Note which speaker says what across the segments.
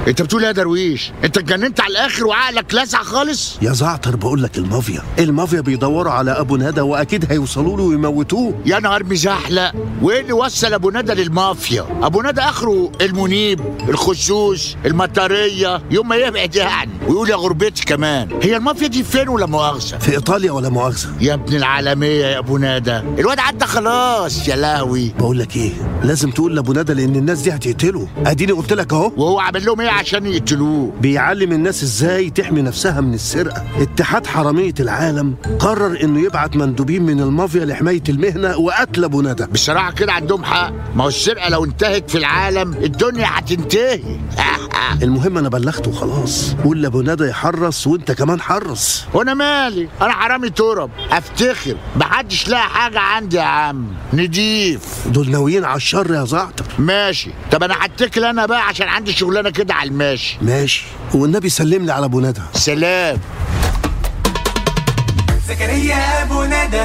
Speaker 1: انت بتقول ايه يا درويش انت اتجننت على الاخر وعقلك لاسع خالص
Speaker 2: يا زعتر بقول لك المافيا المافيا بيدوروا على ابو ندى واكيد هيوصلوا له ويموتوه
Speaker 1: يا نهار مزحلق وايه اللي وصل ابو ندى للمافيا ابو ندى اخره المنيب الخشوش المطريه يوم ما يبعد يعني ويقول يا غربتي كمان هي المافيا دي فين ولا مؤاخذه
Speaker 2: في ايطاليا ولا مؤاخذه
Speaker 1: يا ابن العالميه يا ابو ندى الواد عدى خلاص يا لهوي
Speaker 2: بقول لك ايه لازم تقول لابو ندى لان الناس دي هتقتله اديني قلت لك اهو
Speaker 1: وهو عامل لهم ايه عشان يقتلوه
Speaker 2: بيعلم الناس ازاي تحمي نفسها من السرقه اتحاد حراميه العالم قرر انه يبعت مندوبين من المافيا لحمايه المهنه وقتل ابو ندى
Speaker 1: بصراحه كده عندهم حق ما هو السرقه لو انتهت في العالم الدنيا هتنتهي
Speaker 2: المهم انا بلغت وخلاص قول لابو ندى يحرص وانت كمان حرص
Speaker 1: وانا مالي انا حرامي ترب افتخر محدش لاقي حاجه عندي يا عم نضيف
Speaker 2: دول ناويين على الشر يا زعتر
Speaker 1: ماشي طب انا هتكل انا بقى عشان عندي شغلانه كده على الماشي
Speaker 2: ماشي والنبي سلم لي على ابو ندى
Speaker 1: سلام
Speaker 3: زكريا ابو ندى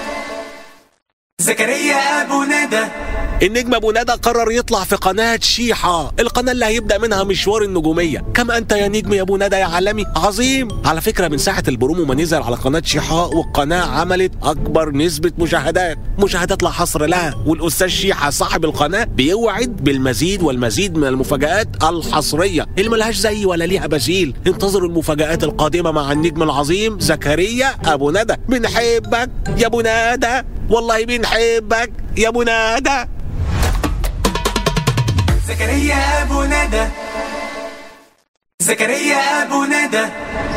Speaker 3: زكريا ابو ندى
Speaker 4: النجم ابو ندى قرر يطلع في قناه شيحه القناه اللي هيبدا منها مشوار النجوميه كم انت يا نجم يا ابو ندى يا عالمي عظيم على فكره من ساعه البرومو ما نزل على قناه شيحه والقناه عملت اكبر نسبه مشاهدات مشاهدات لا حصر لها والاستاذ شيحه صاحب القناه بيوعد بالمزيد والمزيد من المفاجات الحصريه اللي ملهاش زي ولا ليها بديل انتظروا المفاجات القادمه مع النجم العظيم زكريا ابو ندى بنحبك يا ابو ندى والله بنحبك يا ابو ندى
Speaker 3: زكريا ابو ندى زكريا ابو ندى